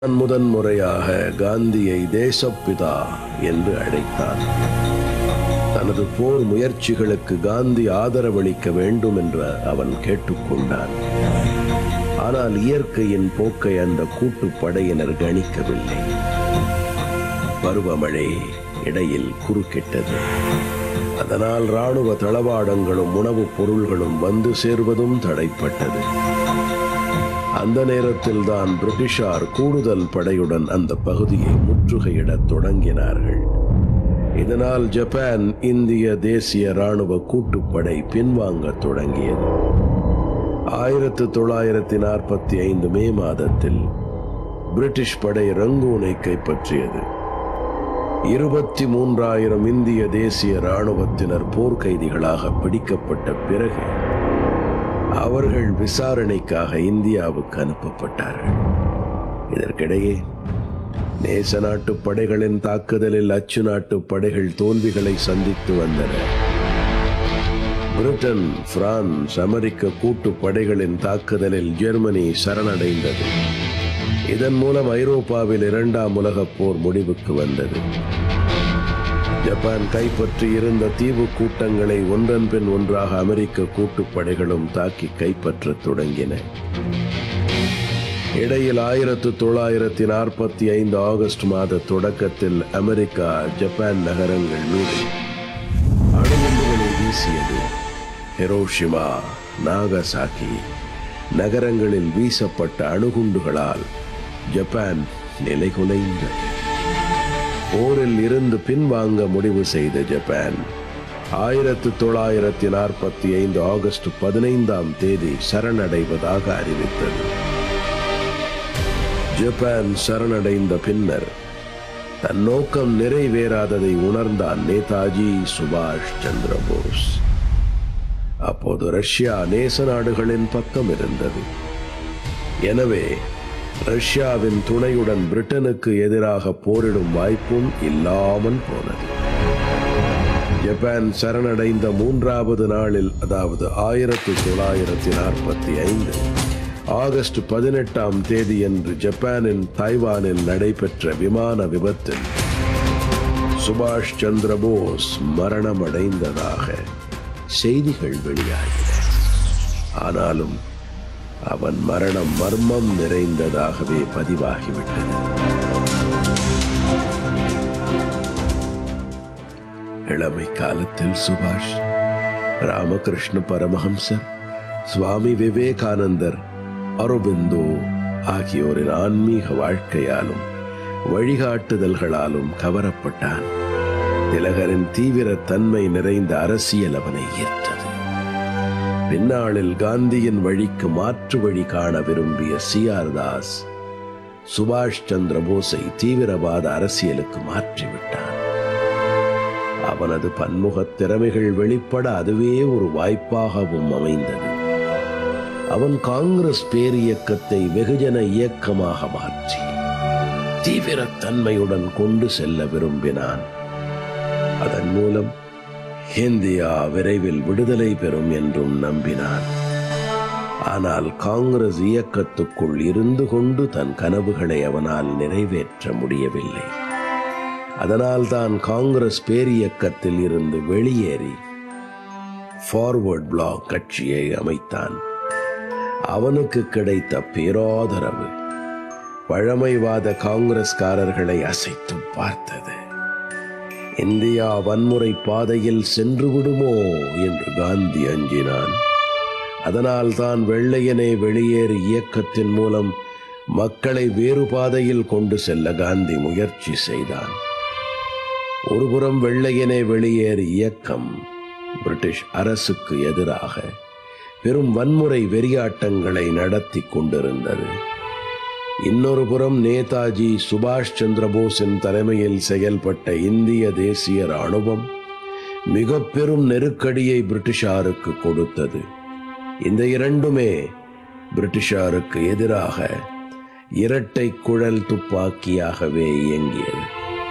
நான் முதன் முறையாக காந்தியை தேசப்பிதா என்று அழைத்தான் தனது போர் முயற்சிகளுக்கு காந்தி ஆதரவளிக்க வேண்டும் என்று அவன் கேட்டுக்கொண்டான் ஆனால் இயற்கையின் போக்கை அந்த கூட்டுப்படையினர் கணிக்கவில்லை பருவமழை இடையில் குறுக்கிட்டது அதனால் ராணுவ தளவாடங்களும் உணவுப் பொருள்களும் வந்து சேர்வதும் தடைப்பட்டது அந்த நேரத்தில் தான் பிரிட்டிஷார் கூடுதல் படையுடன் அந்த பகுதியை முற்றுகையிடத் தொடங்கினார்கள் இதனால் ஜப்பான் இந்திய தேசிய ராணுவ கூட்டுப்படை பின்வாங்கத் தொடங்கியது ஆயிரத்து தொள்ளாயிரத்தி நாற்பத்தி ஐந்து மே மாதத்தில் பிரிட்டிஷ் படை ரங்கூனை கைப்பற்றியது இருபத்தி மூன்றாயிரம் இந்திய தேசிய ராணுவத்தினர் போர்க்கைதிகளாக பிடிக்கப்பட்ட பிறகு அவர்கள் விசாரணைக்காக இந்தியாவுக்கு அனுப்பப்பட்டார்கள் இதற்கிடையே நேச நாட்டு படைகளின் தாக்குதலில் அச்சு நாட்டு படைகள் தோல்விகளை சந்தித்து வந்தன பிரிட்டன் பிரான்ஸ் அமெரிக்க கூட்டு படைகளின் தாக்குதலில் ஜெர்மனி சரணடைந்தது இதன் மூலம் ஐரோப்பாவில் இரண்டாம் உலகப் போர் முடிவுக்கு வந்தது ஜப்பான் கைப்பற்றி இருந்த தீவு கூட்டங்களை ஒன்றன் பின் ஒன்றாக அமெரிக்க கூட்டுப்படைகளும் தாக்கி கைப்பற்றத் தொடங்கின இடையில் ஆயிரத்து தொள்ளாயிரத்தி நாற்பத்தி ஐந்து ஆகஸ்ட் மாத தொடக்கத்தில் அமெரிக்கா ஜப்பான் நகரங்கள் மீது அணுகுண்டுகளை வீசியது ஹிரோஷிமா நாகசாக்கி நகரங்களில் வீசப்பட்ட அணுகுண்டுகளால் ஜப்பான் நிலைகுலைந்தது போரில் இருந்து பின்வாங்க முடிவு செய்த ஜப்பான் ஆயிரத்து தொள்ளாயிரத்தி நாற்பத்தி ஐந்து ஆகஸ்ட் பதினைந்தாம் தேதி சரணடைவதாக அறிவித்தது ஜப்பான் சரணடைந்த பின்னர் தன் நோக்கம் நிறைவேறாததை உணர்ந்தான் நேதாஜி சுபாஷ் சந்திர போஸ் அப்போது ரஷ்யா நேச நாடுகளின் பக்கம் இருந்தது எனவே ரஷ்யாவின் துணையுடன் பிரிட்டனுக்கு எதிராக போரிடும் வாய்ப்பும் இல்லாமல் போனது ஜப்பான் சரணடைந்த மூன்றாவது நாளில் அதாவது ஆயிரத்தி தொள்ளாயிரத்தி நாற்பத்தி ஐந்து ஆகஸ்ட் பதினெட்டாம் தேதியன்று ஜப்பானின் தாய்வானில் நடைபெற்ற விமான விபத்தில் சுபாஷ் சந்திர போஸ் மரணமடைந்ததாக செய்திகள் வெளியாகின ஆனாலும் அவன் மரணம் மர்மம் நிறைந்ததாகவே பதிவாகிவிட்டது இளமை காலத்தில் சுபாஷ் ராமகிருஷ்ண பரமஹம்சர் சுவாமி விவேகானந்தர் அரபிந்தோ ஆகியோரின் ஆன்மீக வாழ்க்கையாலும் வழிகாட்டுதல்களாலும் கவரப்பட்டான் திலகரின் தீவிர தன்மை நிறைந்த அரசியல் அவனை ஈர்த்தது பின்னாளில் காந்தியின் வழிக்கு மாற்று வழி காண விரும்பிய சி ஆர் தாஸ் சுபாஷ் சந்திர போஸை தீவிரவாத அரசியலுக்கு மாற்றிவிட்டான் அவனது பன்முகத் திறமைகள் வெளிப்பட அதுவே ஒரு வாய்ப்பாகவும் அமைந்தது அவன் காங்கிரஸ் பேரியக்கத்தை வெகுஜன இயக்கமாக மாற்றி தீவிரத்தன்மையுடன் கொண்டு செல்ல விரும்பினான் அதன் மூலம் இந்தியா விரைவில் விடுதலை பெறும் என்றும் நம்பினான் ஆனால் காங்கிரஸ் இயக்கத்துக்குள் இருந்து கொண்டு தன் கனவுகளை அவனால் நிறைவேற்ற முடியவில்லை அதனால் தான் காங்கிரஸ் பேரியக்கத்தில் இருந்து வெளியேறி ஃபார்வர்ட் பிளாக் கட்சியை அமைத்தான் அவனுக்கு கிடைத்த பேராதரவு பழமைவாத காங்கிரஸ்காரர்களை அசைத்து பார்த்தது இந்தியா வன்முறை பாதையில் சென்று விடுமோ என்று காந்தி அஞ்சினான் அதனால் தான் வெள்ளையனே வெளியேறு இயக்கத்தின் மூலம் மக்களை வேறு பாதையில் கொண்டு செல்ல காந்தி முயற்சி செய்தான் ஒருபுறம் வெள்ளையனே வெளியேறு இயக்கம் பிரிட்டிஷ் அரசுக்கு எதிராக பெரும் வன்முறை வெறியாட்டங்களை நடத்தி கொண்டிருந்தது இன்னொரு புறம் நேதாஜி சுபாஷ் சந்திர போஸின் தலைமையில் செயல்பட்ட இந்திய தேசிய ராணுவம் மிக பெரும் நெருக்கடியை பிரிட்டிஷாருக்கு கொடுத்தது இந்த இரண்டுமே பிரிட்டிஷாருக்கு எதிராக இரட்டை குழல் துப்பாக்கியாகவே இயங்கியது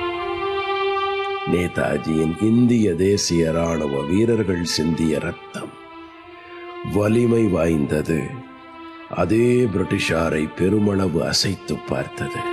நேதாஜியின் இந்திய தேசிய ராணுவ வீரர்கள் சிந்திய ரத்தம் வலிமை வாய்ந்தது அதே பிரிட்டிஷாரை பெருமளவு அசைத்து பார்த்தது